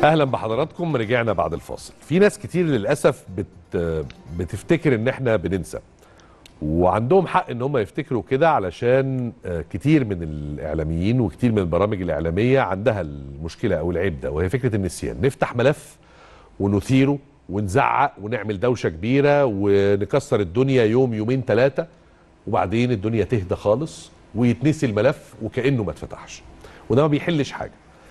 اهلا بحضراتكم رجعنا بعد الفاصل في ناس كتير للاسف بت بتفتكر ان احنا بننسى وعندهم حق ان هم يفتكروا كده علشان آه، كتير من الاعلاميين وكتير من البرامج الاعلاميه عندها المشكله او العيب ده وهي فكره النسيان نفتح ملف ونثيره ونزعق ونعمل دوشه كبيره ونكسر الدنيا يوم يومين ثلاثه وبعدين الدنيا تهدى خالص ويتنسي الملف وكانه ما اتفتحش وده ما بيحلش حاجه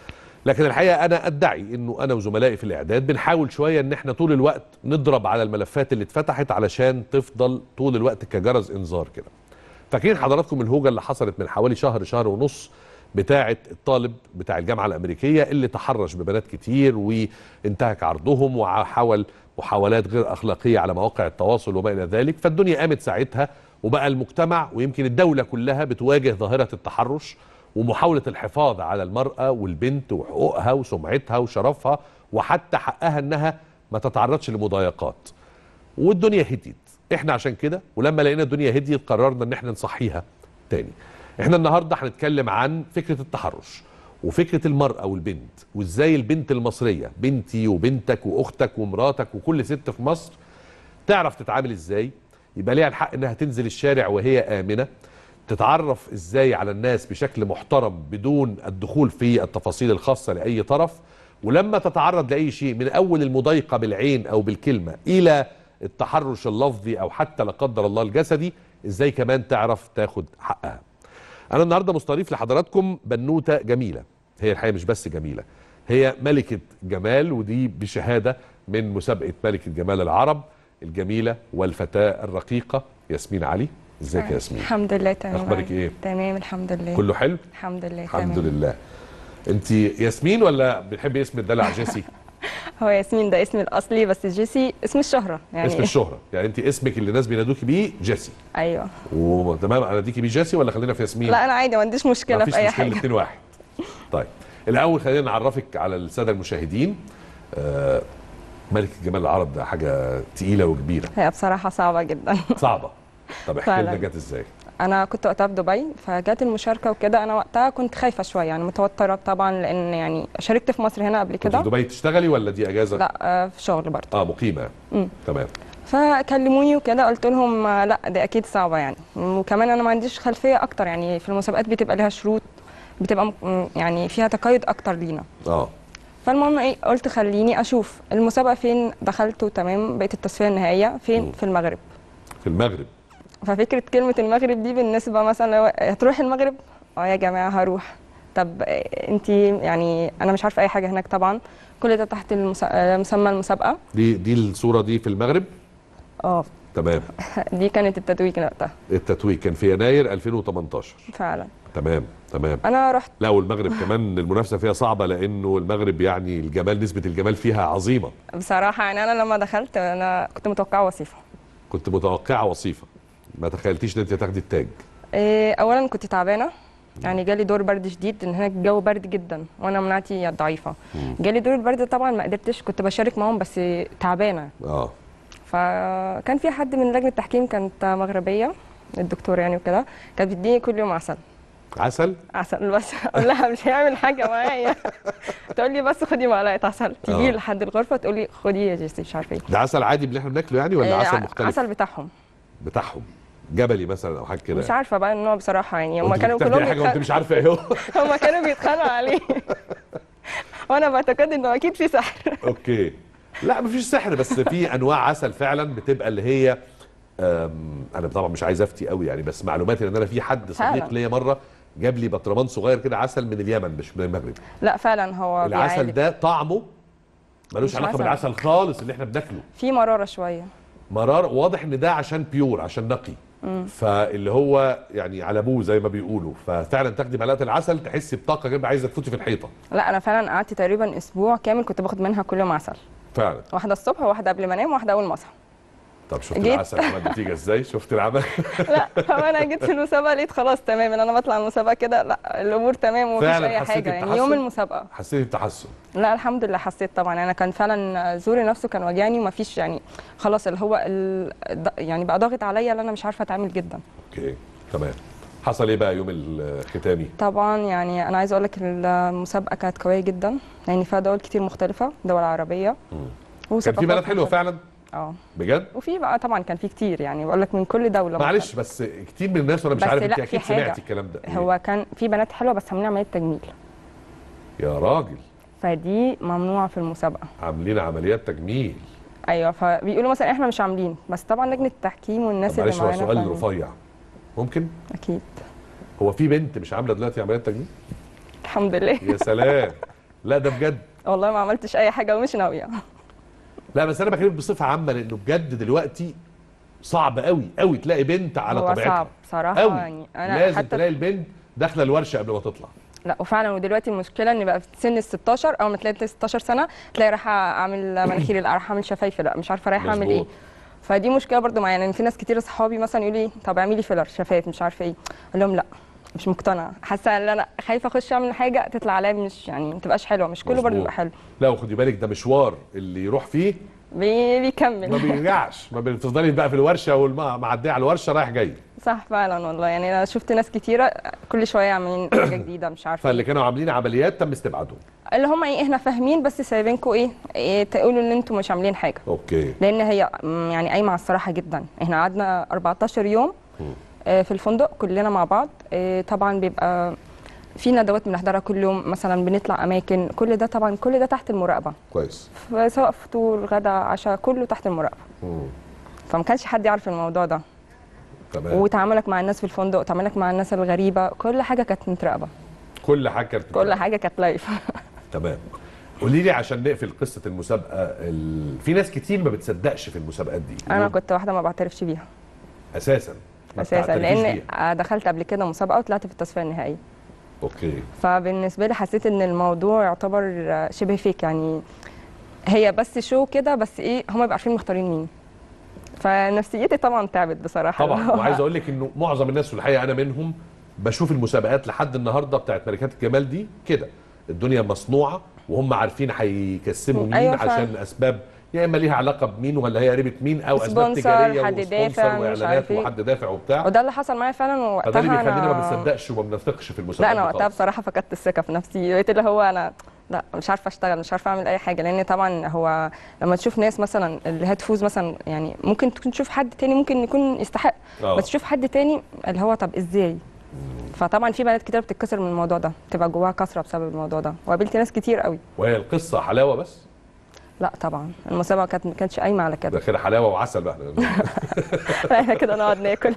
لكن الحقيقه انا ادعي انه انا وزملائي في الاعداد بنحاول شويه ان احنا طول الوقت نضرب على الملفات اللي اتفتحت علشان تفضل طول الوقت كجرس انذار كده فاكرين حضراتكم الهوجه اللي حصلت من حوالي شهر شهر ونص بتاعه الطالب بتاع الجامعه الامريكيه اللي تحرش ببنات كتير وانتهك عرضهم وحاول محاولات غير اخلاقيه على مواقع التواصل وما الى ذلك فالدنيا قامت ساعتها وبقى المجتمع ويمكن الدوله كلها بتواجه ظاهره التحرش ومحاولة الحفاظ على المرأة والبنت وحقوقها وسمعتها وشرفها وحتى حقها انها ما تتعرضش لمضايقات والدنيا هديت احنا عشان كده ولما لقينا الدنيا هديت قررنا ان احنا نصحيها تاني احنا النهاردة هنتكلم عن فكرة التحرش وفكرة المرأة والبنت وازاي البنت المصرية بنتي وبنتك واختك ومراتك وكل ست في مصر تعرف تتعامل ازاي يبقى ليها الحق انها تنزل الشارع وهي امنه تتعرف ازاي على الناس بشكل محترم بدون الدخول في التفاصيل الخاصه لاي طرف ولما تتعرض لاي شيء من اول المضايقه بالعين او بالكلمه الى التحرش اللفظي او حتى لا قدر الله الجسدي ازاي كمان تعرف تاخد حقها انا النهارده مستضيف لحضراتكم بنوته جميله هي الحقيقه مش بس جميله هي ملكه جمال ودي بشهاده من مسابقه ملكه جمال العرب الجميله والفتاه الرقيقه ياسمين علي ازيك يا ياسمين الحمد لله تمام أخبارك إيه؟ تمام الحمد لله كله حلو الحمد لله الحمد تمام. لله انت ياسمين ولا بتحبي اسم الدلع جيسي هو ياسمين ده اسمي الاصلي بس جيسي اسم الشهره يعني اسم الشهره يعني انت اسمك اللي الناس بينادوكي بيه جيسي ايوه وتمام اناديكي بيه جيسي ولا خلينا في ياسمين لا انا عادي ما عنديش مشكله مفيش في اي مشكله حاجه الاثنين واحد طيب الاول خلينا نعرفك على الساده المشاهدين آه ملكه جمال العرب ده حاجه تقيله وكبيره هي بصراحه صعبه جدا صعبه طب احكي لنا فعلاً. جت ازاي انا كنت وقتها في دبي فجت المشاركه وكده انا وقتها كنت خايفه شويه يعني متوتره طبعا لان يعني شاركت في مصر هنا قبل كنت في كده دبي تشتغلي ولا دي اجازه لا آه، في شغل برضه اه مقيمه مم. تمام فكلموني وكده قلت لهم آه، لا دي اكيد صعبه يعني وكمان انا ما عنديش خلفيه اكتر يعني في المسابقات بتبقى لها شروط بتبقى م- يعني فيها تقيد اكتر لينا اه فالمهم ايه قلت خليني اشوف المسابقه فين دخلت وتمام بقيت التصفيه النهائيه فين مم. في المغرب في المغرب ففكره كلمه المغرب دي بالنسبه مثلا لو هتروح المغرب اه يا جماعه هروح طب انت يعني انا مش عارفه اي حاجه هناك طبعا كل ده تحت المسا- آه، مسمى المسابقه دي دي الصوره دي في المغرب اه تمام دي كانت التتويج وقتها التتويج كان في يناير 2018 فعلا تمام تمام انا رحت لا والمغرب كمان المنافسه فيها صعبه لانه المغرب يعني الجمال نسبه الجمال فيها عظيمه بصراحه يعني انا لما دخلت انا كنت متوقعه وصيفه كنت متوقعه وصيفه ما تخيلتيش ان انت هتاخدي التاج إيه، اولا كنت تعبانه يعني جالي دور برد شديد ان هناك الجو برد جدا وانا مناعتي ضعيفه جالي دور البرد طبعا ما قدرتش كنت بشارك معاهم بس تعبانه اه فكان في حد من لجنه التحكيم كانت مغربيه الدكتور يعني وكده كانت بتديني كل يوم عسل عسل عسل بس اقول لها مش هيعمل حاجه معايا تقول لي بس خدي معلقه عسل تيجي آه. لحد الغرفه تقول لي خدي يا جيسي مش عارفه ايه ده عسل عادي اللي احنا بناكله يعني ولا إيه، عسل ع- مختلف عسل بتاعهم بتاعهم جبلي مثلا او حاجه كده مش عارفه بقى النوع بصراحه يعني هم وأنت كانوا بتاخدي كلهم حاجه وانت بيتخ- مش عارفه ايه هو هم كانوا بيتخانقوا عليه وانا بعتقد انه اكيد في سحر اوكي لا مفيش سحر بس في انواع عسل فعلا بتبقى اللي هي أم، انا طبعا مش عايز افتي قوي يعني بس معلوماتي ان انا في حد صديق فعلا. ليا مره جاب لي برطمان صغير كده عسل من اليمن مش من المغرب لا فعلا هو العسل بيعالج. ده طعمه ملوش مش علاقه عسل. بالعسل خالص اللي احنا بناكله في مراره شويه مرار واضح ان ده عشان بيور عشان نقي فاللي هو يعني على ابوه زي ما بيقولوا ففعلا تاخدي معلقه العسل تحسي بطاقه كده عايزه تفوتي في الحيطه لا انا فعلا قعدت تقريبا اسبوع كامل كنت باخد منها كل يوم عسل فعلا واحده الصبح وواحده قبل ما انام وواحده اول ما اصحى طب شفت جيت. العسل عمل نتيجه ازاي شفت العمل لا هو انا جيت في المسابقه لقيت خلاص تمام ان انا بطلع المسابقه كده لا الامور تمام ومفيش فعلاً اي حسيتي حاجه يعني بتحسن؟ يوم المسابقه حسيتي بتحسن لا الحمد لله حسيت طبعا انا كان فعلا زوري نفسه كان واجعني ومفيش يعني خلاص اللي هو ال... يعني بقى ضاغط عليا اللي انا مش عارفه اتعامل جدا اوكي تمام حصل ايه بقى يوم الختامي طبعا يعني انا عايزه اقول لك المسابقه كانت قويه جدا لان فيها دول كتير مختلفه دول عربيه كان في بنات حلوه فعلا اه بجد وفي بقى طبعا كان في كتير يعني بقول لك من كل دوله معلش بس كتير من الناس وانا مش بس عارف لا، انت في اكيد حاجة. سمعتي الكلام ده إيه؟ هو كان في بنات حلوه بس عاملين عمليه تجميل يا راجل فدي ممنوعه في المسابقه عاملين عمليات تجميل ايوه فبيقولوا مثلا احنا مش عاملين بس طبعا لجنه التحكيم والناس طب اللي معلش هو معانا سؤال فاهمين. رفيع ممكن اكيد هو في بنت مش عامله دلوقتي عمليات تجميل الحمد لله يا سلام لا ده بجد والله ما عملتش اي حاجه ومش ناويه لا بس انا بكلمك بصفه عامه لانه بجد دلوقتي صعب قوي قوي تلاقي بنت على هو طبيعتها صعب صراحه قوي يعني انا لازم حتى تلاقي البنت داخله الورشه قبل ما تطلع لا وفعلا ودلوقتي المشكله ان بقى في سن ال 16 اول ما تلاقي 16 سنه تلاقي رايحه اعمل مناخيري لا رايحه اعمل شفايفي لا مش عارفه رايحه اعمل ايه مظبوط. فدي مشكله برضو معايا يعني في ناس كتير اصحابي مثلا يقولوا لي طب اعملي فيلر شفايف مش عارفه ايه اقول لهم لا مش مقتنعه حاسه ان انا خايفه اخش اعمل حاجه تطلع عليا مش يعني ما تبقاش حلوه مش كله برضو مظبوط. يبقى حلو لا وخدي بالك ده مشوار اللي يروح فيه بي- ما بيكمل بيرجعش ما بتفضلي بقى في الورشه والمعديه على الورشه رايح جاي صح فعلا والله يعني انا شفت ناس كتيره كل شويه عاملين حاجه جديده مش عارفه فاللي إيه. كانوا عاملين عمليات تم استبعادهم اللي هم ايه احنا فاهمين بس سايبينكم ايه, إيه تقولوا ان انتم مش عاملين حاجه اوكي لان هي م، يعني قايمه على الصراحه جدا احنا قعدنا 14 يوم آه، في الفندق كلنا مع بعض آه، طبعا بيبقى في ندوات بنحضرها كل يوم مثلا بنطلع اماكن كل ده طبعا كل ده تحت المراقبه كويس ف- سواء فطور غدا عشاء كله تحت المراقبه مم. فما كانش حد يعرف الموضوع ده تمام وتعاملك مع الناس في الفندق تعاملك مع الناس الغريبه كل حاجه كانت متراقبه كل حاجه كانت كل حاجه كانت لايف تمام قولي لي عشان نقفل قصه المسابقه ال... في ناس كتير ما بتصدقش في المسابقات دي انا كنت واحده ما بعترفش بيها اساسا ما اساسا بتعترفيش لان بيها. دخلت قبل كده مسابقه وطلعت في التصفيه النهائيه اوكي فبالنسبه لي حسيت ان الموضوع يعتبر شبه فيك يعني هي بس شو كده بس ايه هم بيبقوا عارفين مختارين مين فنفسيتي طبعا تعبت بصراحه طبعا وعايز اقول لك انه معظم الناس في الحقيقه انا منهم بشوف المسابقات لحد النهارده بتاعت ملكات الجمال دي كده الدنيا مصنوعه وهم عارفين هيكسبوا مين أيوة فعلا. عشان اسباب يا اما ليها علاقه بمين ولا هي قريبه مين او اسباب سبونسر، تجاريه حد وسبونسر دافع، مش واعلانات عارف إيه. وحد دافع وبتاع وده اللي حصل معايا فعلا فده وقتها اللي بيخلينا ما أنا- بنصدقش وما بنثقش في لا المسابقات انا دي وقتها خالص. بصراحه فقدت الثقه في نفسي بقيت اللي هو انا لا مش عارفه اشتغل مش عارفه اعمل اي حاجه لان طبعا هو لما تشوف ناس مثلا اللي هتفوز مثلا يعني ممكن تكون تشوف حد تاني ممكن يكون يستحق آه. بس تشوف حد تاني اللي هو طب ازاي فطبعا في بنات كتير بتتكسر من الموضوع ده تبقى جواها كسره بسبب الموضوع ده وقابلت ناس كتير قوي وهي القصه حلاوه بس لا طبعا المسابقه كانت ما كانتش قايمه على كده ده كده حلاوه وعسل بقى احنا كده نقعد ناكل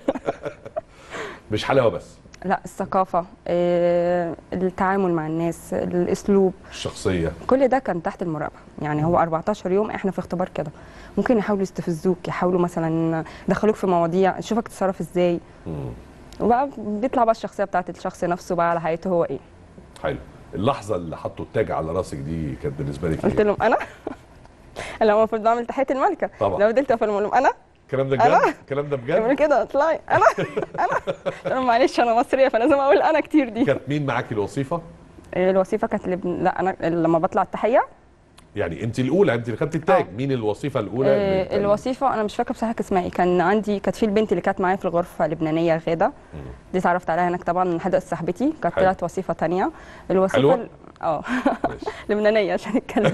مش حلاوه بس لا الثقافه آه، التعامل مع الناس الاسلوب الشخصيه كل ده كان تحت المراقبه يعني هو 14 يوم احنا في اختبار كده ممكن يحاولوا يستفزوك يحاولوا مثلا يدخلوك في مواضيع نشوفك تتصرف ازاي مم. وبقى بيطلع بقى الشخصيه بتاعت الشخص نفسه بقى على حياته هو ايه حلو اللحظه اللي حطوا التاج على راسك دي كانت بالنسبه لك قلت ايه؟ لهم انا انا المفروض بعمل تحيه الملكه طبعا. لو فضلت اقول لهم انا الكلام ده بجد الكلام ده يعملوا بجد كده اطلعي انا انا قلت لهم معلش انا مصريه فلازم اقول انا كتير دي كانت مين معاكي الوظيفه الوظيفه كانت لبن... لا انا لما بطلع التحيه يعني انت الاولى انت اللي خدتي التاج آه. مين الوظيفه الاولى اللي آه، كان- الوظيفه انا مش فاكره بصراحه كان اسمها ايه كان عندي كانت في البنت اللي كانت معايا في الغرفه لبنانيه غاده دي اتعرفت عليها هناك طبعا من حد صاحبتي كانت حلو. طلعت وظيفه تانية الوظيفه حلوة؟ ال- اه ماشي. لبنانيه عشان نتكلم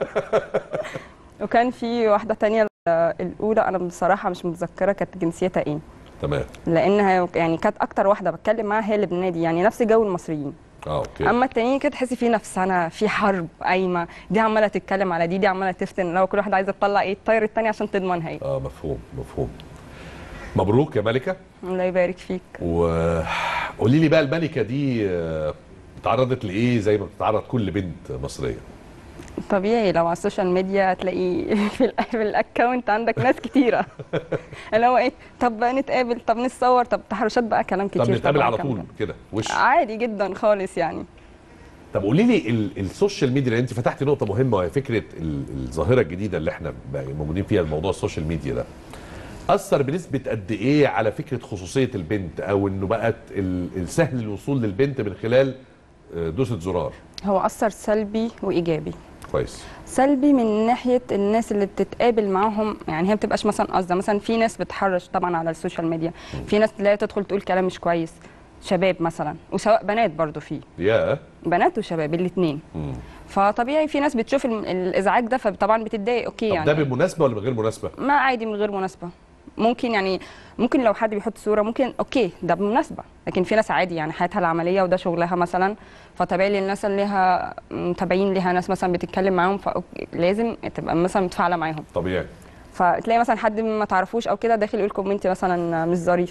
وكان في واحده تانية ال- الاولى انا بصراحه مش متذكره كانت جنسيتها ايه تمام لانها يعني كانت اكتر واحده بتكلم معاها هي اللبنانيه دي يعني نفس جو المصريين اه اوكي اما التانيين كده تحسي في نفسنا في حرب قايمه دي عماله تتكلم على دي دي عماله تفتن لو كل واحده عايزه تطلع ايه الطير التاني عشان تضمن هي اه مفهوم مفهوم مبروك يا ملكه الله يبارك فيك وقولي لي بقى الملكه دي آه، اتعرضت لايه زي ما بتتعرض كل بنت مصريه طبيعي لو على السوشيال ميديا تلاقي في الأ- في الاكونت عندك ناس كتيره اللي هو ايه طب نتقابل طب نتصور طب تحرشات بقى كلام كتير طب نتقابل طبعاً على كان طول كده. كده وش عادي جدا خالص يعني طب قولي لي ال- السوشيال ميديا لان انت فتحتي نقطه مهمه وهي فكره ال- الظاهره الجديده اللي احنا بقى موجودين فيها الموضوع السوشيال ميديا ده اثر بنسبه قد ايه على فكره خصوصيه البنت او انه بقت ال- السهل الوصول للبنت من خلال آه، دوسه زرار هو اثر سلبي وايجابي كويس سلبي من ناحيه الناس اللي بتتقابل معاهم يعني هي ما بتبقاش مثلا قصده مثلا في ناس بتحرش طبعا على السوشيال ميديا في ناس تلاقي تدخل تقول كلام مش كويس شباب مثلا وسواء بنات برضو فيه يا بنات وشباب الاثنين مم. فطبيعي في ناس بتشوف الم- الازعاج ده فطبعا بتتضايق اوكي طب يعني ده بمناسبه ولا بغير مناسبه ما عادي من غير مناسبة ممكن يعني ممكن لو حد بيحط صورة ممكن اوكي ده بمناسبة لكن في ناس عادي يعني حياتها العملية وده شغلها مثلا فطبيعي للناس اللي ليها متابعين ليها ناس مثلا بتتكلم معاهم فلازم تبقى مثلا متفاعلة معاهم طبيعي فتلاقي مثلا حد ما تعرفوش او كده داخل يقول كومنت مثلا مش ظريف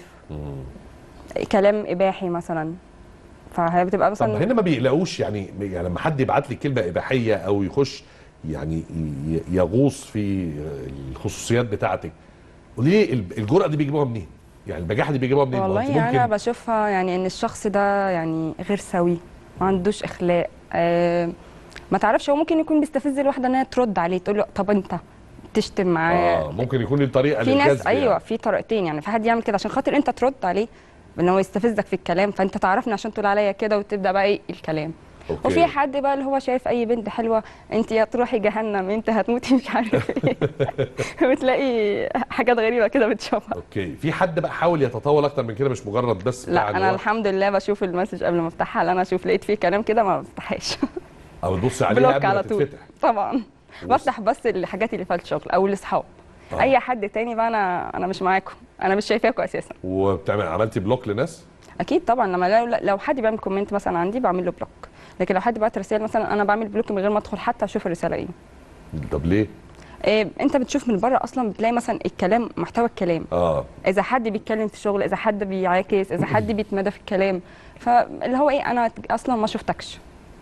كلام اباحي مثلا فهي بتبقى طب مثلا هنا ما بيقلقوش يعني يعني لما حد يبعت لي كلمه اباحيه او يخش يعني ي- يغوص في الخصوصيات بتاعتك قولي لي الب- الجرأه دي بيجيبوها منين؟ يعني البجاحه دي بيجيبوها منين؟ ما هو أنت والله انا ممكن بشوفها يعني ان الشخص ده يعني غير سوي ما عندوش اخلاق آه ما تعرفش هو ممكن يكون بيستفز الواحده انها ترد عليه تقول له طب انت تشتم معاه اه ممكن يكون ليه طريقه في ناس للجذب ايوه يعني. في طريقتين يعني في حد يعمل كده عشان خاطر انت ترد عليه ان هو يستفزك في الكلام فانت تعرفني عشان تقول عليا كده وتبدا بقى ايه الكلام أوكي. وفي حد بقى اللي هو شايف اي بنت حلوه انت يا تروحي جهنم انت هتموتي مش عارف ايه بتلاقي حاجات غريبه كده بتشوفها اوكي في حد بقى حاول يتطاول اكتر من كده مش مجرد بس بتاع لا انا جواه؟ الحمد لله بشوف المسج قبل ما افتحها لان انا اشوف لقيت فيه كلام كده ما بفتحهاش او تبص عليها بلوك قبل ما على طول تتفتح طبعا بفتح بس الحاجات اللي فيها الشغل او الاصحاب آه. اي حد تاني بقى انا انا مش معاكم انا مش شايفاكم اساسا وبتعمل عملتي بلوك لناس اكيد طبعا لما لو, لو حد بيعمل كومنت مثلا عندي بعمل له بلوك لكن لو حد بعت رساله مثلا انا بعمل بلوك من غير ما ادخل حتى اشوف الرساله ايه طب ليه؟ إيه انت بتشوف من بره اصلا بتلاقي مثلا الكلام محتوى الكلام اه اذا حد بيتكلم في الشغل اذا حد بيعاكس اذا حد بيتمادى في الكلام فاللي هو ايه انا اصلا ما شفتكش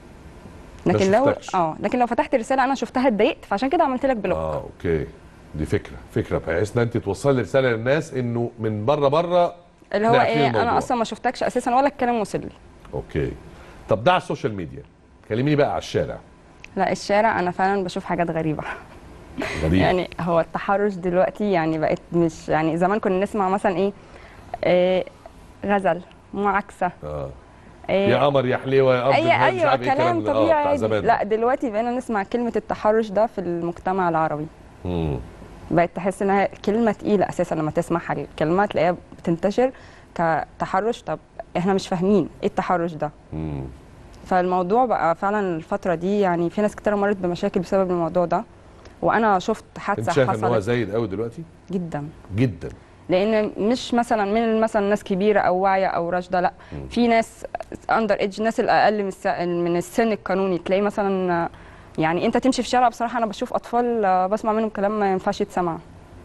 لكن لو شفتكش. اه لكن لو فتحت رساله انا شفتها اتضايقت فعشان كده عملت لك بلوك اه اوكي دي فكره فكره بحيث ان انت توصلي رساله للناس انه من بره بره اللي هو لا، قافلين ايه الموضوع. انا اصلا ما شفتكش اساسا ولا الكلام وصل لي اوكي طب ده على السوشيال ميديا كلميني بقى على الشارع لا الشارع انا فعلا بشوف حاجات غريبه غريب يعني هو التحرش دلوقتي يعني بقت مش يعني زمان كنا نسمع مثلا ايه, إيه غزل معاكسه اه إيه يا قمر يا حليوه يا قمر اي مش ايوه عارف إيه كلام الكلام ده. آه، طبيعي بتاع عادي. زمان لا دلوقتي بقينا نسمع كلمه التحرش ده في المجتمع العربي مم. بقت تحس انها كلمه تقيله اساسا لما تسمعها الكلمه تلاقيها بتنتشر كتحرش طب احنا مش فاهمين ايه التحرش ده مم. فالموضوع بقى فعلا الفتره دي يعني في ناس كتير مرت بمشاكل بسبب الموضوع ده وانا شفت انت حادثه شايف ان هو حصلت زايد قوي دلوقتي جدا جدا لان مش مثلا من مثلا ناس كبيره او واعيه او راشده لا في ناس اندر ايدج ناس الاقل من الس- من السن القانوني تلاقي مثلا يعني انت تمشي في الشارع بصراحه انا بشوف اطفال آه، بسمع منهم كلام ما ينفعش يتسمع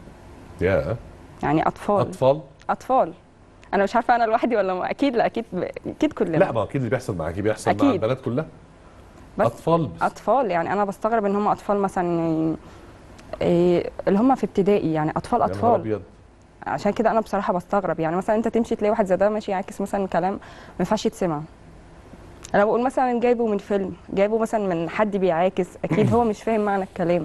يا يعني اطفال اطفال اطفال انا مش عارفه انا لوحدي ولا ما- اكيد لا اكيد اكيد كلنا لا ما اكيد اللي بيحصل معاكي بيحصل مع أكيد. البنات كلها بس اطفال بس. اطفال يعني انا بستغرب ان هم اطفال مثلا يعني إيه اللي هم في ابتدائي يعني اطفال يا نهار اطفال ابيض عشان كده انا بصراحه بستغرب يعني مثلا انت تمشي تلاقي واحد زي ده ماشي يعكس مثلا كلام ما ينفعش يتسمع انا بقول مثلا جايبه من فيلم جايبه مثلا من حد بيعاكس اكيد هو مش فاهم معنى الكلام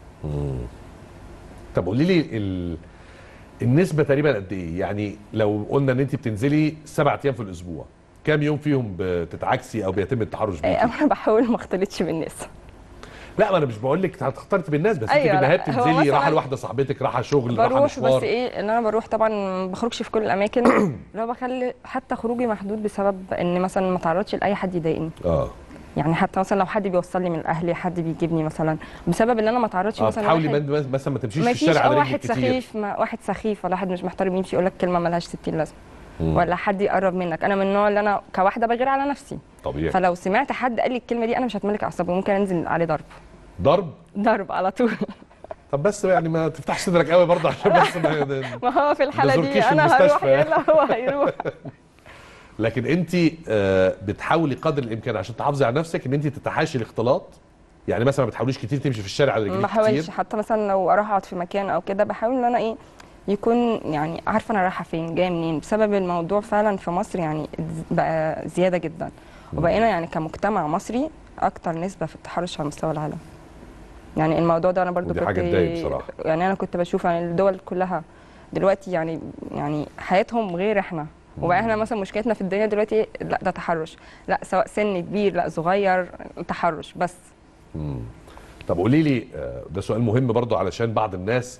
طب قولي لي ال... النسبه تقريبا قد ايه يعني لو قلنا ان انت بتنزلي سبع ايام في الاسبوع كام يوم فيهم بتتعكسي او بيتم التحرش إيه، بيكي انا بحاول ما اختلطش بالناس لا ما انا مش بقول لك هتختلطي بالناس بس انت أيوة، في النهايه لا، هو بتنزلي مثلاً راحه لواحده صاحبتك راحه شغل راحه بروح بس مشوار ايه ان انا بروح طبعا ما بخرجش في كل الاماكن اللي هو بخلي حتى خروجي محدود بسبب ان مثلا ما اتعرضش لاي حد يضايقني اه يعني حتى مثلا لو حد بيوصلني من اهلي حد بيجيبني مثلا بسبب ان انا ما اتعرضش اه مثلا بتحاولي واحد- من- مثلا ما تمشيش ما في فيش الشارع اه على واحد رجلك كتير سخيف ما واحد سخيف ولا واحد مش محترم يمشي يقول لك كلمه ملهاش 60 لازمه مم. ولا حد يقرب منك انا من النوع اللي انا كواحده بغير على نفسي طبيعي فلو سمعت حد قال لي الكلمه دي انا مش هتملك اعصابي ممكن انزل عليه ضرب ضرب ضرب على طول طب بس يعني ما تفتحش صدرك قوي برضه عشان بس ما ما هو في الحاله دي نزوركيش انا المستشفى هروح يعني. يلا هو هيروح لكن انت آه، بتحاولي قدر الامكان عشان تحافظي على نفسك ان انت تتحاشي الاختلاط يعني مثلا ما بتحاوليش كتير تمشي في الشارع على ما رجليك بحاولش كتير حتى مثلا لو اروح اقعد في مكان او كده بحاول ان انا ايه يكون يعني عارفه انا رايحه فين جايه منين بسبب الموضوع فعلا في مصر يعني بقى زياده جدا وبقينا يعني كمجتمع مصري اكتر نسبه في التحرش على مستوى العالم يعني الموضوع ده انا برضو ودي كنت حاجة تضايق بصراحة. يعني انا كنت بشوف يعني الدول كلها دلوقتي يعني يعني حياتهم غير احنا وبقى احنا مثلا مشكلتنا في الدنيا دلوقتي لا ده تحرش لا سواء سن كبير لا صغير تحرش بس مم. طب قولي لي آه، ده سؤال مهم برضه علشان بعض الناس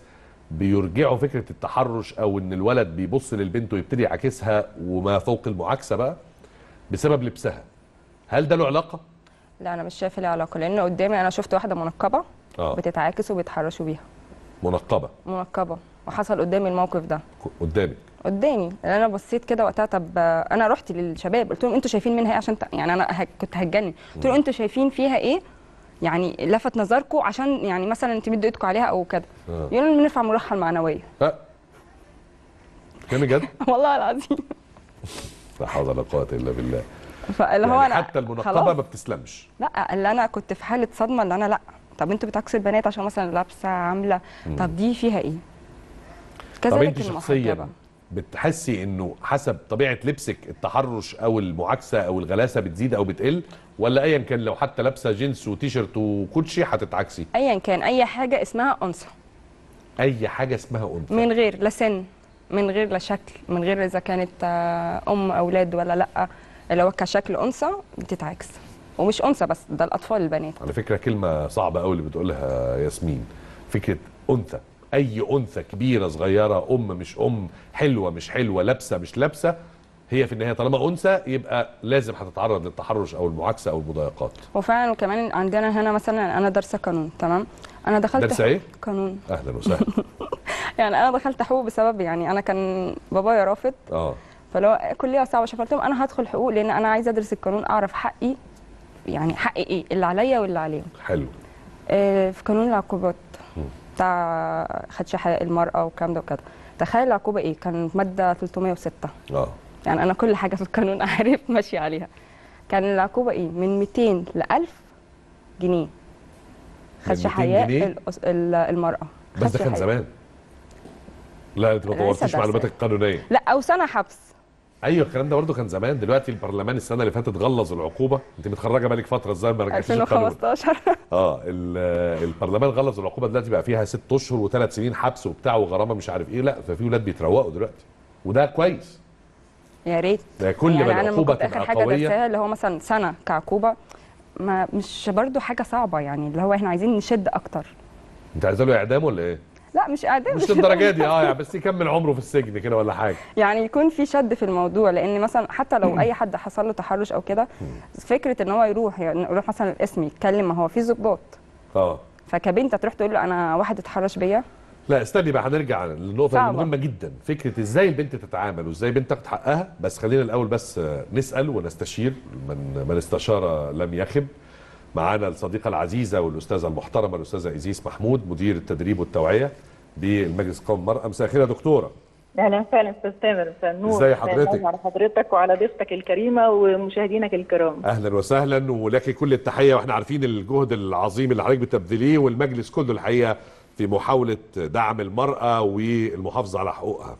بيرجعوا فكره التحرش او ان الولد بيبص للبنت ويبتدي يعاكسها وما فوق المعاكسه بقى بسبب لبسها هل ده له علاقه لا انا مش شايفه ليه علاقه لان قدامي انا شفت واحده منقبه اه بتتعاكس وبيتحرشوا بيها منقبه منقبه وحصل قدامي الموقف ده ك- قدامك قدامي لان انا بصيت كده وقتها طب آه، انا رحت للشباب قلت لهم انتوا شايفين منها ايه عشان ت... يعني انا ه... كنت هتجنن قلت لهم انتوا شايفين فيها ايه يعني لفت نظركم عشان يعني مثلا تمدوا ايدكم عليها او كده آه. يقولوا لنا بنرفع مروحها المعنويه ها كلام جد والله العظيم لا حول ولا قوه الا بالله فاللي هو يعني انا حتى المنقبه خلاص. ما بتسلمش لا اللي انا كنت في حاله صدمه اللي انا لا طب انتوا بتعكسوا البنات عشان مثلا لابسه عامله طب دي فيها ايه طب كذلك انت شخصيا المحجبة. بتحسي انه حسب طبيعه لبسك التحرش او المعاكسه او الغلاسه بتزيد او بتقل ولا ايا كان لو حتى لابسه جينز وتيشرت وكوتشي هتتعكسي ايا كان اي حاجه اسمها انثى اي حاجه اسمها انثى من غير لا سن من غير لا شكل من غير اذا كانت آه، ام اولاد ولا لا اللي هو كشكل انثى بتتعكس ومش انثى بس ده الاطفال البنات على فكره كلمه صعبه قوي اللي بتقولها ياسمين فكره انثى اي انثى كبيره صغيره ام مش ام حلوه مش حلوه لابسه مش لابسه هي في النهايه طالما انثى يبقى لازم هتتعرض للتحرش او المعاكسه او المضايقات وفعلا كمان عندنا هنا مثلا انا دارسه قانون تمام انا دخلت دارسة إيه؟ قانون اهلا وسهلا يعني انا دخلت حقوق بسبب يعني انا كان بابايا رافض اه فلو كليه صعبه فقلت لهم انا هدخل حقوق لان انا عايزه ادرس القانون اعرف حقي يعني حقي ايه اللي عليا واللي عليهم حلو آه، في قانون العقوبات بتاع خدش حقوق المرأة والكلام ده وكده تخيل العقوبة ايه كانت مادة 306 اه يعني أنا كل حاجة في القانون عارف ماشية عليها كان العقوبة ايه من 200 ل 1000 جنيه خدش 200 حياء جنيه؟ الأس- ال- المرأة بس ده خدش كان حياء. زمان لا انت ما أنا لسه طورتيش دارسة. معلوماتك القانونيه لا أو سنة حبس ايوه الكلام ده برضه كان زمان دلوقتي البرلمان السنه اللي فاتت غلظ العقوبه انت متخرجه بقالك فتره ازاي ما رجعتيش القانون 2015 اه ال- البرلمان غلظ العقوبه دلوقتي بقى فيها ست اشهر وثلاث سنين حبس وبتاع وغرامه مش عارف ايه لا ففي ولاد بيتروقوا دلوقتي وده كويس يا ريت ده كل ما يعني أنا لما العقوبه كنت آخر تبقى حاجة قويه درسها اللي هو مثلا سنة كعقوبة ما مش برضو حاجة صعبة يعني اللي هو احنا عايزين نشد أكتر انت عايزه له اعدام ولا ايه؟ لا مش اعدام مش للدرجه دي اه يعني بس يكمل عمره في السجن كده ولا حاجه يعني يكون في شد في الموضوع لان مثلا حتى لو اي حد حصل له تحرش او كده فكره ان هو يروح يعني يروح مثلا الاسم يتكلم ما هو في ضباط اه فكبنت تروح تقول له انا واحد اتحرش بيا لا استني بقى هنرجع للنقطه صعبة. المهمه جدا فكره ازاي البنت تتعامل وازاي البنت تاخد حقها بس خلينا الاول بس آه، نسال ونستشير من من استشار لم يخب معانا الصديقه العزيزه والاستاذه المحترمه الاستاذه ايزيس محمود مدير التدريب والتوعيه بالمجلس القومي للمراه مساء الخير يا دكتوره اهلا وسهلا استاذ تامر مساء النور ازاي مساء حضرتك؟ النور على حضرتك وعلى ضيفتك الكريمه ومشاهدينك الكرام اهلا وسهلا ولك كل التحيه واحنا عارفين الجهد العظيم اللي حضرتك بتبذليه والمجلس كله الحقيقه في محاوله دعم المراه والمحافظه على حقوقها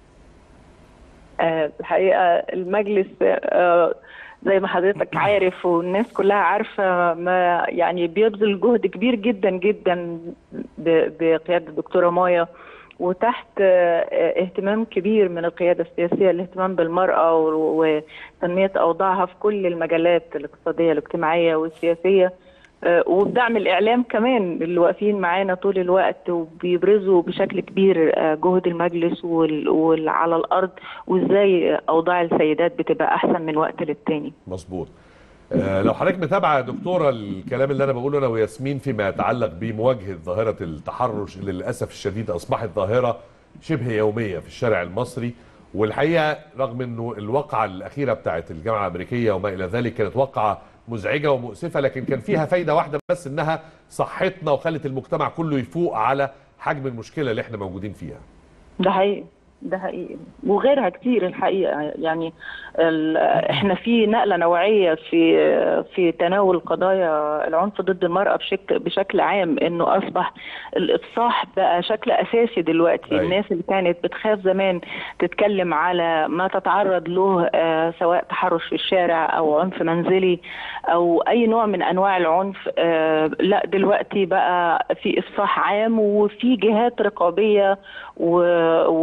آه الحقيقه المجلس آه زي ما حضرتك عارف والناس كلها عارفه ما يعني بيبذل جهد كبير جدا جدا ب- بقياده الدكتوره مايا وتحت آه، اهتمام كبير من القياده السياسيه الاهتمام بالمراه و- وتنميه اوضاعها في كل المجالات الاقتصاديه الاجتماعيه والسياسيه آه، وبدعم الاعلام كمان اللي واقفين معانا طول الوقت وبيبرزوا بشكل كبير آه، جهد المجلس وال- وعلى الارض وازاي اوضاع السيدات بتبقى احسن من وقت للتاني مظبوط آه، لو حضرتك متابعه يا دكتوره الكلام اللي انا بقوله انا وياسمين فيما يتعلق بمواجهه ظاهره التحرش اللي للاسف الشديد اصبحت ظاهره شبه يوميه في الشارع المصري والحقيقه رغم انه الواقعه الاخيره بتاعت الجامعه الامريكيه وما الى ذلك كانت واقعه مزعجه ومؤسفه لكن كان فيها فايده واحده بس انها صحتنا وخلت المجتمع كله يفوق على حجم المشكله اللي احنا موجودين فيها ده حقيقي ده حقيقي وغيرها كتير الحقيقه يعني ال- احنا في نقله نوعيه في في تناول قضايا العنف ضد المراه بشكل بشكل عام انه اصبح الافصاح بقى شكل اساسي دلوقتي أيوة. الناس اللي كانت بتخاف زمان تتكلم على ما تتعرض له آه، سواء تحرش في الشارع او عنف منزلي او اي نوع من انواع العنف آه، لا دلوقتي بقى في افصاح عام وفي جهات رقابيه و- وقضاء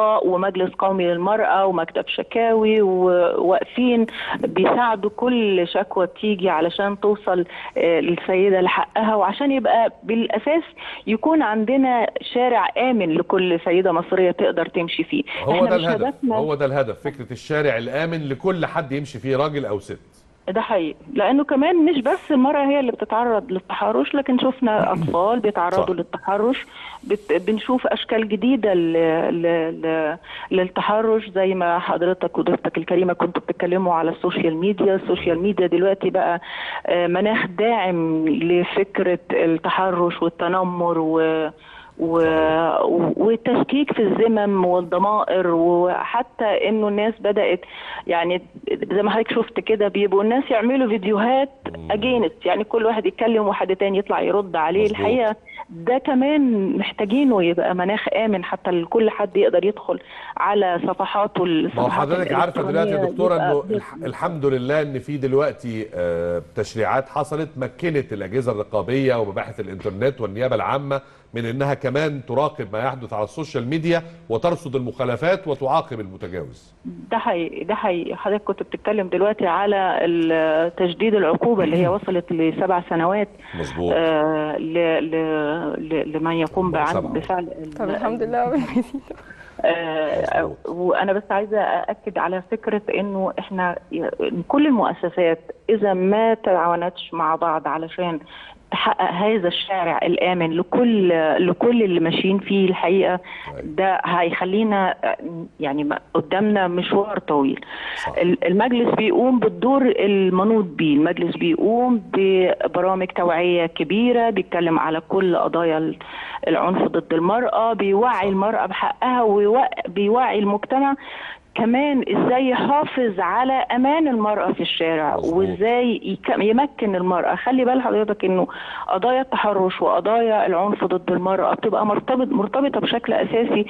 الاطباء ومجلس قومي للمراه ومكتب شكاوي وواقفين بيساعدوا كل شكوى بتيجي علشان توصل آه، للسيده لحقها وعشان يبقى بالاساس يكون عندنا شارع امن لكل سيده مصريه تقدر تمشي فيه هو إحنا ده مش الهدف هدفنا- هو ده الهدف فكره الشارع الامن لكل حد يمشي فيه راجل او ست ده حقيقي لانه كمان مش بس المراه هي اللي بتتعرض للتحرش لكن شفنا اطفال بيتعرضوا صح. للتحرش بت... بنشوف اشكال جديده ل... ل... ل... للتحرش زي ما حضرتك وضيفتك الكريمه كنتوا بتتكلموا على السوشيال ميديا السوشيال ميديا دلوقتي بقى آه، مناخ داعم لفكره التحرش والتنمر و و... والتشكيك في الذمم والضمائر وحتى انه الناس بدات يعني زي ما حضرتك شفت كده بيبقوا الناس يعملوا فيديوهات اجينست يعني كل واحد يتكلم وحد تاني يطلع يرد عليه مظبوط. الحقيقه ده كمان محتاجينه يبقى مناخ امن حتى لكل حد يقدر يدخل على صفحاته ما هو الصفحات حضرتك عارفه دلوقتي يا الإلكترونية دكتوره يبقى انه بي- الح- الحمد لله ان في دلوقتي آه، تشريعات حصلت مكنت الاجهزه الرقابيه ومباحث الانترنت والنيابه العامه من انها كمان تراقب ما يحدث على السوشيال ميديا وترصد المخالفات وتعاقب المتجاوز ده حقيقي ده حقيقي حضرتك كنت بتتكلم دلوقتي على ال- تجديد العقوبه اللي هي وصلت لسبع سنوات مظبوط آه ل- ل- ل- لمن يقوم بعد سبعة. بفعل ال- طب الحمد لله آه، مظبوط. وانا بس عايزه ااكد على فكره انه احنا إن كل المؤسسات اذا ما تعاونتش مع بعض علشان تحقق هذا الشارع الامن لكل لكل اللي ماشيين فيه الحقيقه طيب. ده هيخلينا آه، يعني ما- قدامنا مشوار طويل صح. ال- المجلس بيقوم بالدور المنوط بيه المجلس بيقوم ببرامج توعية كبيرة بيتكلم على كل قضايا ال- العنف ضد المرأة بيوعي المرأة بحقها وبيوعي المجتمع كمان ازاي يحافظ على امان المرأة في الشارع مظبوط. وازاي يك- يمكن المرأة خلي بال حضرتك انه قضايا التحرش وقضايا العنف ضد المرأة بتبقى مرتبط مرتبطة بشكل اساسي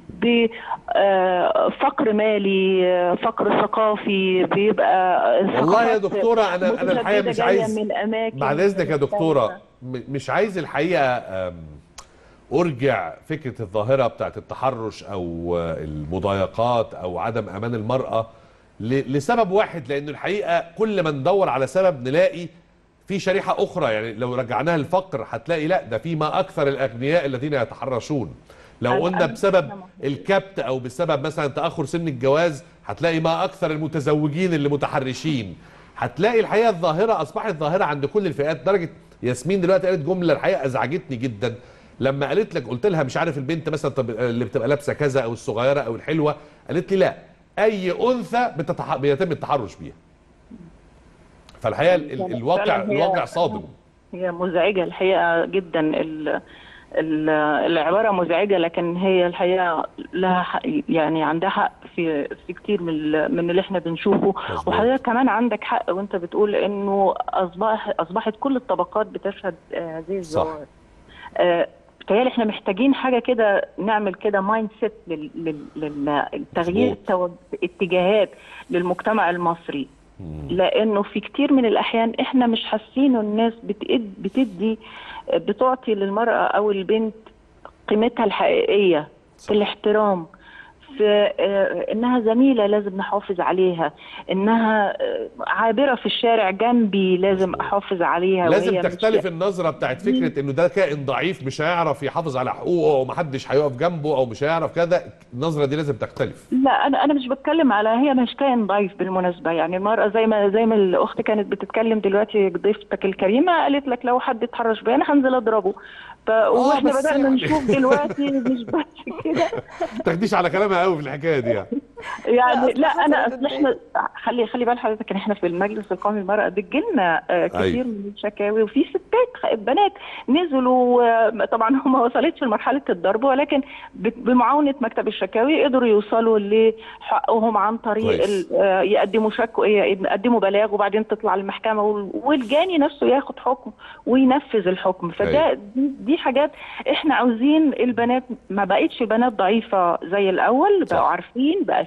بفقر مالي آه، فقر ثقافي بيبقى والله يا ثقافات دكتورة أنا- أنا الحقيقة متجددة مش جاية عايز- من أماكن بعد اذنك يا دكتوره مختلفة. م- مش عايز الحقيقه أم، ارجع فكره الظاهره بتاعت التحرش او آه، المضايقات او عدم امان المراه ل- لسبب واحد لانه الحقيقه كل ما ندور على سبب نلاقي في شريحه اخرى يعني لو رجعناها الفقر هتلاقي لا ده في ما اكثر الاغنياء الذين يتحرشون لو أنا- قلنا أنا بسبب فاهمة. الكبت او بسبب مثلا تاخر سن الجواز هتلاقي ما اكثر المتزوجين اللي متحرشين هتلاقي الحقيقه الظاهره اصبحت ظاهره عند كل الفئات درجه ياسمين دلوقتي قالت جمله الحقيقه ازعجتني جدا لما قالت لك قلت لها مش عارف البنت مثلا طب اللي بتبقى لابسه كذا او الصغيره او الحلوه قالت لي لا اي انثى بتتح... بيتم التحرش بيها فالحقيقه ال- ال- الواقع فعلاً هي- الواقع صادم هي مزعجة الحقيقة جدا ال ال- العبارة مزعجة لكن هي الحقيقة لها حق يعني عندها حق في في كتير من ال- من اللي احنا بنشوفه مظبوط. وحضرتك كمان عندك حق وانت بتقول انه اصبح اصبحت كل الطبقات بتشهد آه، هذه الظواهر آه، بتهيألي احنا محتاجين حاجه كده نعمل كده مايند سيت للتغيير مظبوط. التو- اتجاهات للمجتمع المصري لانه في كتير من الاحيان احنا مش حاسين الناس بتد- بتدي بتعطي للمراه او البنت قيمتها الحقيقيه في الاحترام في آه، انها زميله لازم نحافظ عليها انها آه، عابره في الشارع جنبي لازم مظبوط. احافظ عليها لازم وهي مش- تختلف النظره بتاعت فكره انه ده كائن ضعيف مش هيعرف يحافظ على حقوقه او محدش هيقف جنبه او مش هيعرف كذا النظره دي لازم تختلف لا انا انا مش بتكلم على هي مش كائن ضعيف بالمناسبه يعني المراه زي ما زي ما الاخت كانت بتتكلم دلوقتي ضيفتك الكريمه قالت لك لو حد اتحرش بيا انا هنزل اضربه ف... واحنا بس بدانا يعني- نشوف دلوقتي مش بس كده ما تاخديش على كلامها قوي في الحكايه دي يعني يعني لا، لا أصل انا حصلت اصل احنا خلي خلي بال حضرتك ان احنا في المجلس القومي للمراه بتجيلنا آه، كتير أيوة. من الشكاوي وفي ستات خ- بنات نزلوا آه، طبعا هم ما وصلتش لمرحله الضرب ولكن بت- بمعاونه مكتب الشكاوي قدروا يوصلوا لحقهم عن طريق كويس. ال- آه، يقدموا شكوى يقدموا بلاغ وبعدين تطلع المحكمه وال- والجاني نفسه ياخد حكم وينفذ الحكم فده أيوة. دي, دي حاجات احنا عاوزين البنات ما بقتش بنات ضعيفه زي الاول صح. بقوا عارفين بقى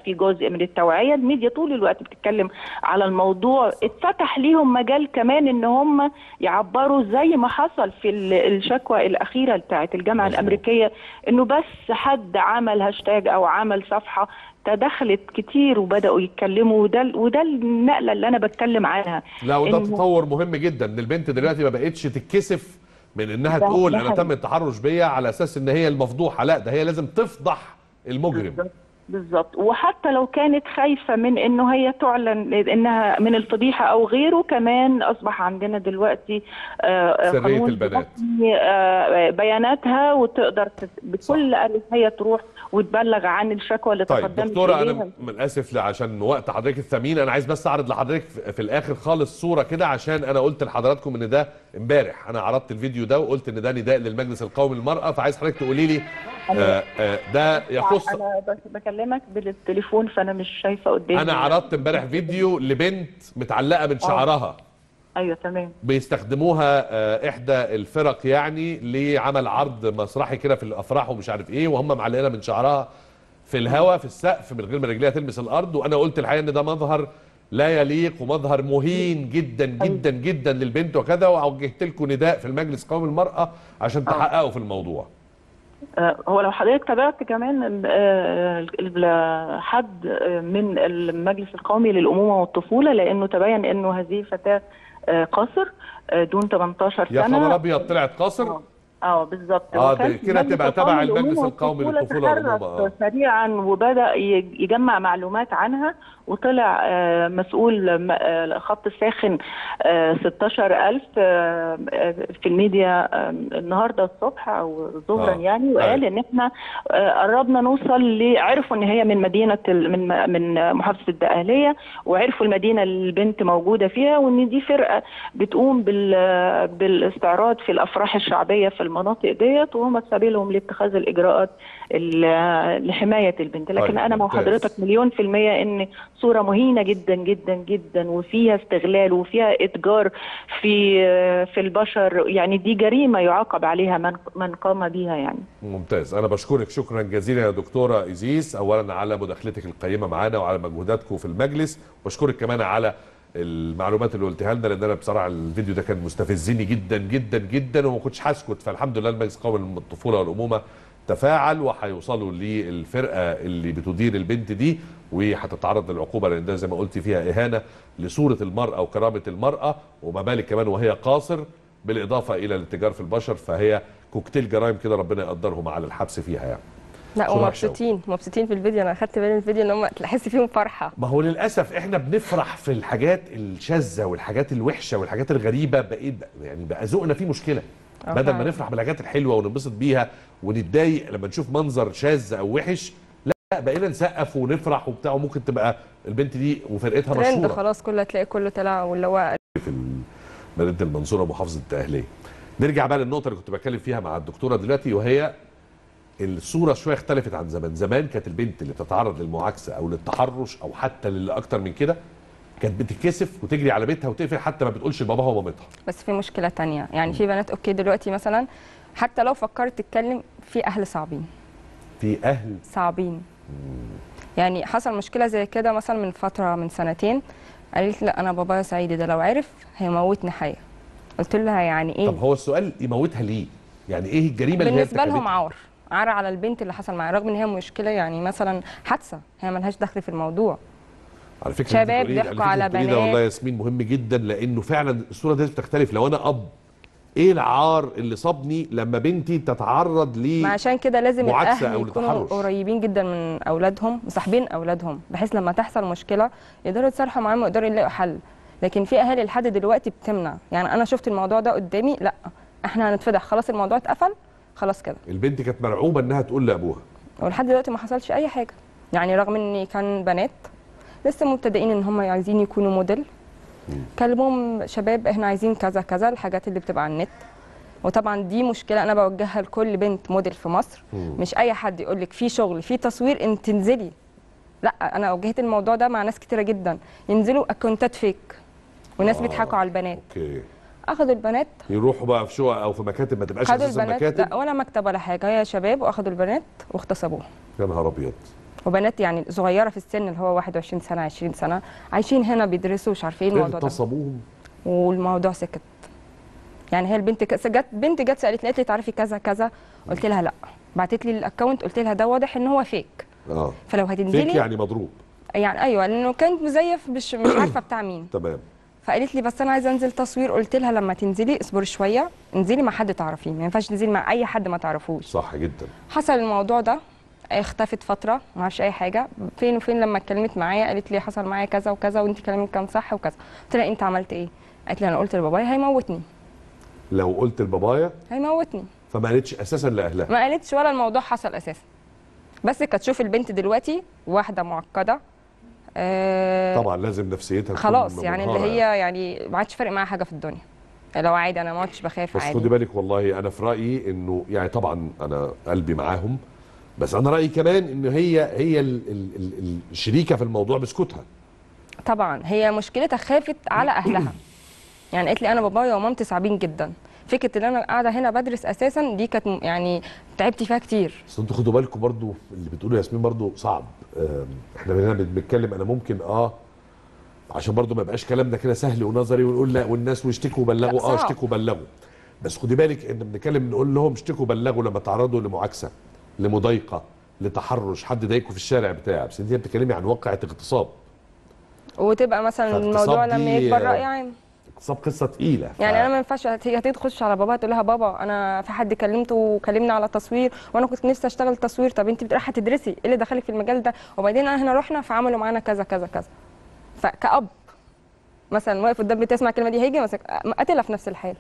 في جزء من التوعيه الميديا طول الوقت بتتكلم على الموضوع اتفتح ليهم مجال كمان ان هم يعبروا زي ما حصل في ال- الشكوى الاخيره بتاعت الجامعه مظبوط. الامريكيه انه بس حد عمل هاشتاج او عمل صفحه تدخلت كتير وبداوا يتكلموا وده وده النقله اللي انا بتكلم عنها لا وده إنه- تطور مهم جدا ان البنت دلوقتي ما بقتش تتكسف من انها ده- تقول ده انا حقيقي. تم التحرش بيا على اساس ان هي المفضوحه لا ده هي لازم تفضح المجرم بالظبط بالظبط وحتى لو كانت خايفه من انه هي تعلن انها من الفضيحه او غيره كمان اصبح عندنا دلوقتي آه، آه، سرية قانون البيانات. بيحمي، آه، بياناتها وتقدر تت- بكل اريحيه تروح وتبلغ عن الشكوى اللي طيب تقدمت دكتوره إليها. انا من اسف لا عشان وقت حضرتك الثمين انا عايز بس اعرض لحضرتك في في الاخر خالص صوره كده عشان انا قلت لحضراتكم ان ده امبارح انا عرضت الفيديو ده وقلت ان ده نداء للمجلس القومي للمراه فعايز حضرتك تقولي لي آه آه ده يخص انا بس بكلمك بالتليفون فانا مش شايفه قدامي انا عرضت امبارح فيديو لبنت متعلقه من شعرها ايوه تمام بيستخدموها آه، احدى الفرق يعني لعمل عرض مسرحي كده في الافراح ومش عارف ايه وهم معلقينها من شعرها في الهواء في السقف من غير ما رجليها تلمس الارض وانا قلت الحقيقه ان ده مظهر لا يليق ومظهر مهين جدا جدا جدا للبنت وكذا ووجهت لكم نداء في المجلس القومي للمراه عشان تحققوا في الموضوع آه، هو لو حضرتك تابعت كمان آه، ال- حد آه، من المجلس القومي للأمومة والطفولة لأنه تبين أنه هذه فتاة آه، قاصر آه، دون 18 يا سنة خبر ابيض طلعت قاصر اه اه بالظبط آه، وكان دي كده المجلس تبقى تبع القومي المجلس للأمومة القومي والطفولة للطفولة تحرك والأمومة، آه. سريعا وبدا ي- يجمع معلومات عنها وطلع آه، مسؤول م- آه، الخط الساخن آه، 16000 آه، آه، في الميديا آه، النهارده الصبح او ظهرا آه. يعني وقال أيوة. ان احنا آه، قربنا نوصل ل عرفوا ان هي من مدينه ال- من من محافظه الدقهليه وعرفوا المدينه اللي البنت موجوده فيها وان دي فرقه بتقوم بال بالاستعراض في الافراح الشعبيه في المناطق ديت وهم سبيلهم لاتخاذ الاجراءات ال- لحمايه البنت لكن طيب، انا مع ممتاز. حضرتك مليون في الميه ان صوره مهينه جدا جدا جدا وفيها استغلال وفيها اتجار في في البشر يعني دي جريمه يعاقب عليها من من قام بها يعني ممتاز انا بشكرك شكرا جزيلا يا دكتوره ايزيس اولا على مداخلتك القيمه معانا وعلى مجهوداتكم في المجلس واشكرك كمان على المعلومات اللي قلتها لنا لان انا بصراحه الفيديو ده كان مستفزني جدا جدا جدا وما كنتش هسكت فالحمد لله المجلس القومي للطفوله والامومه تفاعل وهيوصلوا للفرقه اللي بتدير البنت دي وهتتعرض للعقوبه لان ده زي ما قلت فيها اهانه لصوره المراه وكرامه المراه وما بالك كمان وهي قاصر بالاضافه الى الاتجار في البشر فهي كوكتيل جرائم كده ربنا يقدرهم على الحبس فيها يعني لا صورة ومبسوطين مبسوطين في الفيديو انا اخدت بالي من الفيديو ان هم تحس فيهم فرحه ما هو للاسف احنا بنفرح في الحاجات الشاذه والحاجات الوحشه والحاجات الغريبه بقيت يعني بقى ذوقنا فيه مشكله آه بدل ما فعلا. نفرح بالحاجات الحلوه وننبسط بيها ونتضايق لما نشوف منظر شاذ او وحش لا بقينا نسقف ونفرح وبتاع وممكن تبقى البنت دي وفرقتها ترند مشهوره خلاص كله هتلاقي كله طلع واللي هو في مدينه المنصوره محافظه الدقهليه نرجع بقى للنقطه اللي كنت بتكلم فيها مع الدكتوره دلوقتي وهي الصوره شويه اختلفت عن زمان زمان كانت البنت اللي بتتعرض للمعاكسه او للتحرش او حتى للي اكتر من كده كانت بتتكسف وتجري على بيتها وتقفل حتى ما بتقولش لباباها ومامتها بس في مشكله تانية يعني في بنات اوكي دلوقتي مثلا حتى لو فكرت تتكلم في اهل صعبين في اهل صعبين يعني حصل مشكله زي كده مثلا من فتره من سنتين قالت لا انا بابايا صعيدي ده لو عرف هيموتني حيه قلت لها يعني ايه طب هو السؤال يموتها ليه يعني ايه الجريمه اللي هي بالنسبه لهم ارتكبتها؟ عار عار على البنت اللي حصل معاها رغم ان هي مشكله يعني مثلا حادثه هي ملهاش دخل في الموضوع على فكره شباب أنت بتقولي- ضحكوا فكرة على بتقولي ده بنات. والله يا ياسمين مهم جدا لانه فعلا الصوره دي بتختلف لو انا اب ايه العار اللي صابني لما بنتي تتعرض لي ما عشان كده لازم معاكسة الاهل أو يكونوا لتحرش. قريبين جدا من اولادهم مصاحبين اولادهم بحيث لما تحصل مشكله يقدروا يتصالحوا معاهم ويقدروا يلاقوا حل لكن في اهالي لحد دلوقتي بتمنع يعني انا شفت الموضوع ده قدامي لا احنا هنتفضح خلاص الموضوع اتقفل خلاص كده البنت كانت مرعوبه انها تقول لابوها ولحد دلوقتي ما حصلش اي حاجه يعني رغم ان كان بنات لسه مبتدئين ان هم عايزين يكونوا موديل كلموهم شباب احنا عايزين كذا كذا الحاجات اللي بتبقى على النت وطبعا دي مشكله انا بوجهها لكل بنت موديل في مصر مش اي حد يقول لك في شغل في تصوير انت تنزلي لا انا وجهت الموضوع ده مع ناس كتيره جدا ينزلوا اكونتات فيك وناس آه. بيضحكوا على البنات اوكي اخدوا البنات يروحوا بقى في شقق او في مكاتب ما تبقاش خدوا اساسا البنات مكاتب لا ولا مكتب ولا حاجه هي شباب واخدوا البنات واغتصبوها يا نهار ابيض وبنات يعني صغيره في السن اللي هو 21 سنه 20 سنه عايشين هنا بيدرسوا مش عارفين الموضوع ده اغتصبوهم والموضوع سكت يعني هي البنت ك- جت بنت جت سالت لي قالت لي تعرفي كذا كذا قلت لها لا بعتت لي الاكونت قلت لها ده واضح ان هو فيك اه فلو هتنزلي فيك يعني مضروب يعني ايوه لانه كانت مزيف مش مش عارفه بتاع مين تمام فقالت لي بس انا عايزه انزل تصوير قلت لها لما تنزلي اصبري شويه انزلي مع حد تعرفيه ما ينفعش تنزلي مع اي حد ما تعرفوش صح جدا حصل الموضوع ده اختفت فتره ما اعرفش اي حاجه فين وفين لما اتكلمت معايا قالت لي حصل معايا كذا وكذا وانت كلامك كان صح وكذا قلت لها انت عملت ايه قالت لي انا قلت لبابايا هيموتني لو قلت لبابايا هيموتني فما قالتش اساسا لاهلها ما قالتش ولا الموضوع حصل اساسا بس كانت تشوف البنت دلوقتي واحده معقده آه طبعا لازم نفسيتها تكون خلاص يعني اللي منهارة هي يعني ما عادش فارق معاها حاجه في الدنيا لو عادي انا ما عادش بخاف بس عادي خدي بالك والله انا في رايي انه يعني طبعا انا قلبي معاهم بس انا رايي كمان ان هي هي ال ال ال الشريكه في الموضوع بسكوتها طبعا هي مشكلتها خافت على اهلها يعني قالت لي انا بابايا ومامتي صعبين جدا فكره ان انا قاعده هنا بدرس اساسا دي كانت م- يعني تعبت فيها كتير بس انتوا خدوا بالكم برضو اللي بتقوله ياسمين برضو صعب آم، احنا هنا بنتكلم انا ممكن اه عشان برضو ما يبقاش كلامنا كده سهل ونظري ونقول لا والناس واشتكوا وبلغوا لا، اه صعب. اشتكوا وبلغوا بس خدي بالك ان بنتكلم نقول لهم اشتكوا وبلغوا لما تعرضوا لمعاكسه لمضايقه لتحرش حد ضايقكم في الشارع بتاع بس انت بتتكلمي عن واقعه اغتصاب وتبقى مثلا فاغتصاب الموضوع دي- لما يكبر راي عام اغتصاب قصه تقيله ف- يعني انا ما ينفعش هت- هي تخش على باباها تقول لها بابا انا في حد كلمته وكلمني على تصوير وانا كنت نفسي اشتغل تصوير طب انت رايحه تدرسي ايه اللي دخلك في المجال ده وبعدين احنا رحنا فعملوا معانا كذا كذا كذا فكأب مثلا واقف قدام بيتي يسمع الكلمه دي هيجي مثلا قاتلها في نفس الحال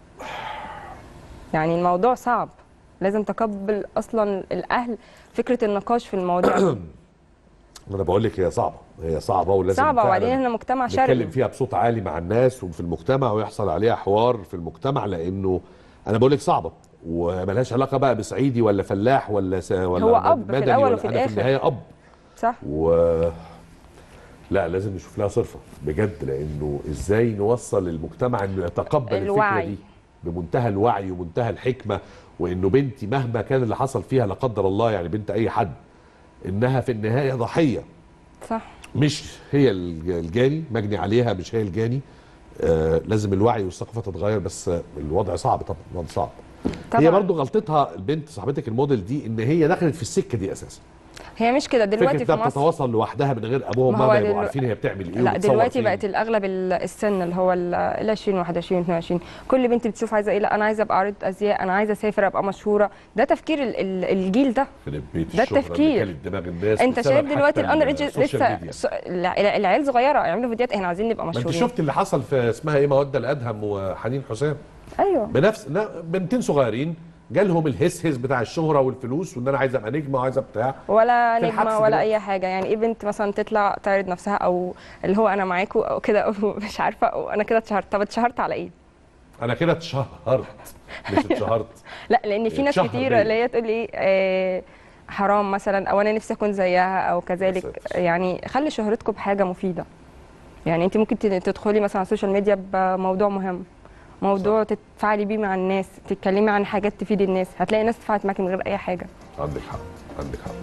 يعني الموضوع صعب لازم تقبل اصلا الاهل فكره النقاش في المواضيع انا بقول لك هي صعبه هي صعبه ولازم صعبه فعلاً وبعدين احنا مجتمع نتكلم شرقي فيها بصوت عالي مع الناس وفي المجتمع ويحصل عليها حوار في المجتمع لانه انا بقول لك صعبه وملهاش علاقه بقى بصعيدي ولا فلاح ولا س... ولا هو أب في مدني الأول ولا وفي أنا في الآخر. النهايه اب صح و لا لازم نشوف لها صرفه بجد لانه ازاي نوصل المجتمع انه يتقبل الفكره الوعي. دي بمنتهى الوعي ومنتهى الحكمه وانه بنتي مهما كان اللي حصل فيها لا قدر الله يعني بنت اي حد انها في النهايه ضحيه صح مش هي الج- الجاني مجني عليها مش هي الجاني آه لازم الوعي والثقافه تتغير بس آه، الوضع صعب طبعا الوضع صعب طبعا هي برضو غلطتها البنت صاحبتك الموديل دي ان هي دخلت في السكه دي اساسا هي مش كده دلوقتي فكره في انها مصر بتتواصل لوحدها من غير ابوها ما هو وماما يبقوا دلو- عارفين هي بتعمل ايه لا وبتصور دلوقتي فين. بقت الاغلب ال- السن اللي هو ال 20 21 22 كل بنت بتشوف عايزه ايه لا انا عايزه ابقى عارضه ازياء انا عايزه اسافر ابقى مشهوره ده تفكير ال ال الجيل ده في البيت ده الشهرة اللي التفكير. كانت دماغ الناس انت بسبب شايف دلوقتي حتى الاندر ايدج السوشيال لسه ميديا. س- الع- العيال صغيره يعملوا فيديوهات احنا عايزين نبقى ما انت مشهورين شفت اللي حصل في اسمها ايه موده الادهم وحنين حسام ايوه بنفس لا، بنتين صغيرين جالهم الهس هس بتاع الشهره والفلوس وان انا عايز ابقى نجمه وعايز بتاع ولا في الحبس نجمه ولا دلوقتي. اي حاجه يعني ايه بنت مثلا تطلع تعرض نفسها او اللي هو انا معاكوا او كده او مش عارفه او انا كده اتشهرت طب اتشهرت على ايه انا كده اتشهرت مش اتشهرت لا لان في ناس اتشهر كتير بيا. اللي هي تقول لي آه حرام مثلا او انا نفسي اكون زيها او كذلك ساتر. يعني خلي شهرتكم بحاجه مفيده يعني انت ممكن تد- تدخلي مثلا على السوشيال ميديا بموضوع مهم موضوع تتفاعلي بيه مع الناس تتكلمي عن حاجات تفيد الناس هتلاقي ناس تفاعلت معاكي من غير اي حاجه عندك حق عندك حق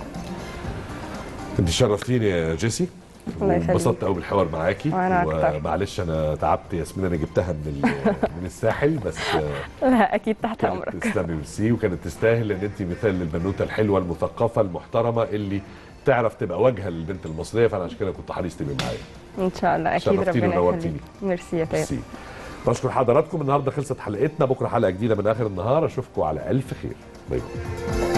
انت شرفتيني يا جيسي الله يخليك. وانبسطت قوي بالحوار معاكي وأنا أكتر. ومعلش انا تعبت ياسمين انا جبتها من ال- من الساحل بس آه، لا اكيد تحت كانت امرك تسلمي ميرسي وكانت تستاهل لان انت مثال للبنوته الحلوه المثقفه المحترمه اللي تعرف تبقى واجهه للبنت المصريه فانا عشان كده كنت حريص تبقي معايا ان شاء الله اكيد شرفتيني ربنا ونورتيني. يخليك ميرسي يا تامر ميرسي بشكر حضراتكم النهارده خلصت حلقتنا بكره حلقه جديده من اخر النهار اشوفكم على الف خير باي باي